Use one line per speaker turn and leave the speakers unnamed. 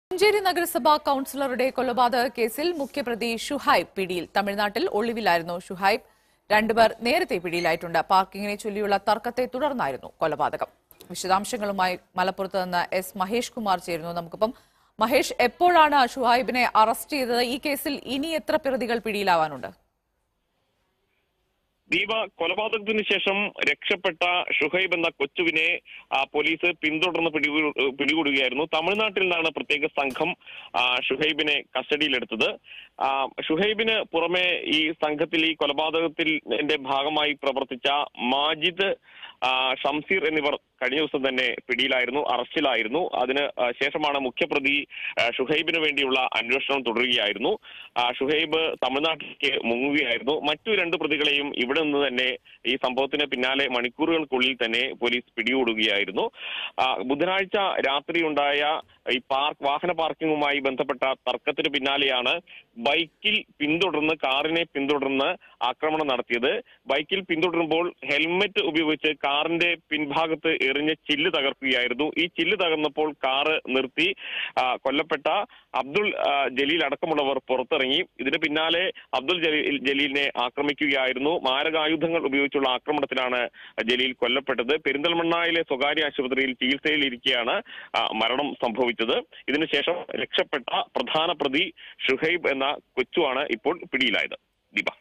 മഞ്ചേരി നഗരസഭാ കൌൺസിലറുടെ കൊലപാതക കേസിൽ മുഖ്യപ്രതി ഷുഹൈബ് പിടിയിൽ തമിഴ്നാട്ടിൽ ഒളിവിലായിരുന്നു ഷുഹൈബ് രണ്ടുപേർ നേരത്തെ പിടിയിലായിട്ടുണ്ട് പാർക്കിങ്ങിനെ ചൊല്ലിയുള്ള തർക്കത്തെ തുടർന്നായിരുന്നു കൊലപാതകം വിശദാംശങ്ങളുമായി മലപ്പുറത്ത് നിന്ന് എസ് മഹേഷ് കുമാർ ചേരുന്നു നമുക്കിപ്പം മഹേഷ് എപ്പോഴാണ് ഷുഹൈബിനെ അറസ്റ്റ് ചെയ്തത് ഈ കേസിൽ ഇനി എത്ര പ്രതികൾ പിടിയിലാവാനുണ്ട്
ദീപ കൊലപാതകത്തിന് ശേഷം രക്ഷപ്പെട്ട ഷുഹൈബ് എന്ന കൊച്ചുവിനെ ആ, പോലീസ് പിന്തുടർന്ന് പിടികൂ- പിടികൂടുകയായിരുന്നു തമിഴ്നാട്ടിൽ നിന്നാണ് പ്രത്യേക സംഘം ആ, ഷുഹൈബിനെ കസ്റ്റഡിയിലെടുത്തത് ആ, ഷുഹൈബിന് പുറമെ ഈ സംഘത്തിൽ ഈ കൊലപാതകത്തിൽ എന്റെ ഭാഗമായി പ്രവർത്തിച്ച മാജിദ് ആ, ഷംസീർ എന്നിവർ കഴിഞ്ഞ ദിവസം തന്നെ പിടിയിലായിരുന്നു അറസ്റ്റിലായിരുന്നു അതിന് ആ, ശേഷമാണ് മുഖ്യപ്രതി ആ, ഷുഹൈബിന് വേണ്ടിയുള്ള അന്വേഷണം തുടരുകയായിരുന്നു ആ, ഷുഹൈബ് തമിഴ്നാട്ടിലേക്ക് മുങ്ങുകയായിരുന്നു മറ്റു രണ്ട് പ്രതികളെയും ഇവിടെ നിന്ന് തന്നെ ഈ സംഭവത്തിന് പിന്നാലെ മണിക്കൂറുകൾക്കുള്ളിൽ തന്നെ പോലീസ് പിടികൂടുകയായിരുന്നു ആ, ബുധനാഴ്ച രാത്രി ഉണ്ടായ ഈ പാർക്ക് വാഹന പാർക്കിങ്ങുമായി ബന്ധപ്പെട്ട തർക്കത്തിന് പിന്നാലെയാണ് ബൈക്കിൽ പിന്തുടർന്ന് കാറിനെ പിന്തുടർന്ന് ആക്രമണം നടത്തിയത് ബൈക്കിൽ പിന്തുടരുമ്പോൾ ഹെൽമെറ്റ് ഉപയോഗിച്ച് കാറിന്റെ പിൻഭാഗത്ത് എറിഞ്ഞ് ചില്ല് തകർക്കുകയായിരുന്നു ഈ ചില്ല് തകർന്നപ്പോൾ കാറ് നിർത്തി ആ, കൊല്ലപ്പെട്ട അബ്ദുൾ ആ, ജലീൽ അടക്കമുള്ളവർ പുറത്തിറങ്ങി ഇതിന് പിന്നാലെ അബ്ദുൾ ജലീൽ ജലീലിനെ ആക്രമിക്കുകയായിരുന്നു മാരകായുധങ്ങൾ ഉപയോഗിച്ചുള്ള ആക്രമണത്തിലാണ് ജലീൽ കൊല്ലപ്പെട്ടത് പെരിന്തൽമണ്ണയിലെ സ്വകാര്യ ആശുപത്രിയിൽ ചികിത്സയിൽ ഇരിക്കെയാണ് ആ, മരണം സംഭവിച്ചത് ഇതിനുശേഷം രക്ഷപ്പെട്ട പ്രധാന പ്രതി ഷുഹൈബ് എന്ന കൊച്ചുവാണ് ഇപ്പോൾ പിടിയിലായത് ദീപ